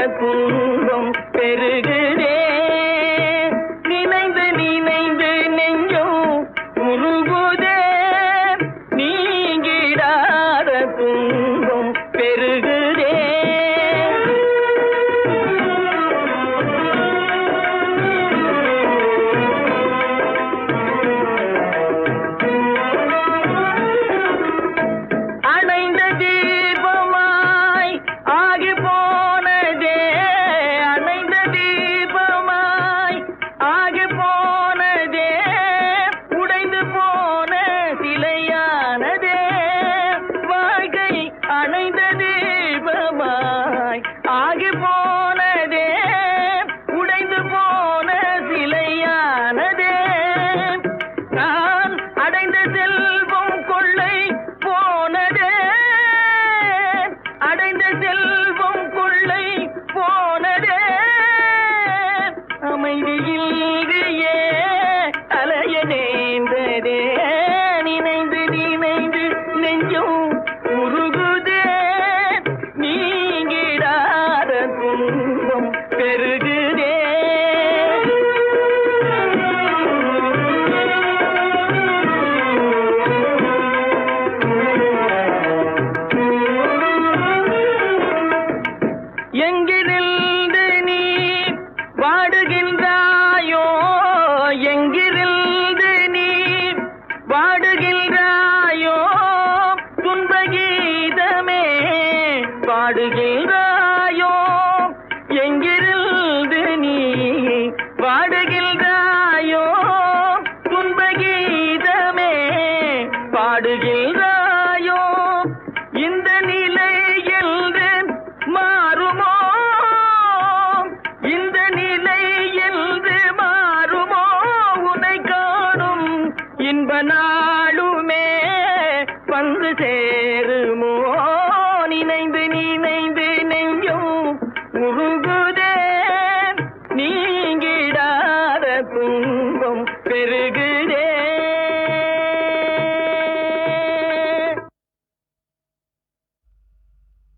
துன்பம் பெருகுதே நினைந்து நினைந்து நெஞ்சம் உருகுதே நீங்கிடாத துன்பம் பெருகுதே அணைந்த தீபமாய் ஆகி போனதே அணைந்த தீபமாய் ஆகி போனதே உடைந்து போன சிலையானதே வாழ்க்கை அணைந்த தீபமாய் ஆகி போனதே உடைந்து போன சிலையானதே நான் அடைந்த செல்வம் கொள்ளை போனதே அடைந்த செல்வம் கொள்ளை போனதே அமைதியில்லையே அலைய நேர்ந்ததே நினைந்து நினைந்து நெஞ்சும் உருகுதே நீங்கிடாத துன்பம் பெருகுதே எங்கிருந்து நீ வாடுகின்றாயோ எங்கிருந்து நீ வாடுகின்றாயோ துன்ப கீதமே பாடுகின்றாயோ எங்கிருந்து நீ வாடுகின்றாயோ துன்ப கீதமே பாடுகின்றாயோ இந்த நிலை என்று மாறுமோ இந்த நிலை என்று மாறுமோ உனை காணும் இன்ப நாளுமே வந்து சேருமோ நினைந்து நினைந்து நெஞ்சம் உருகு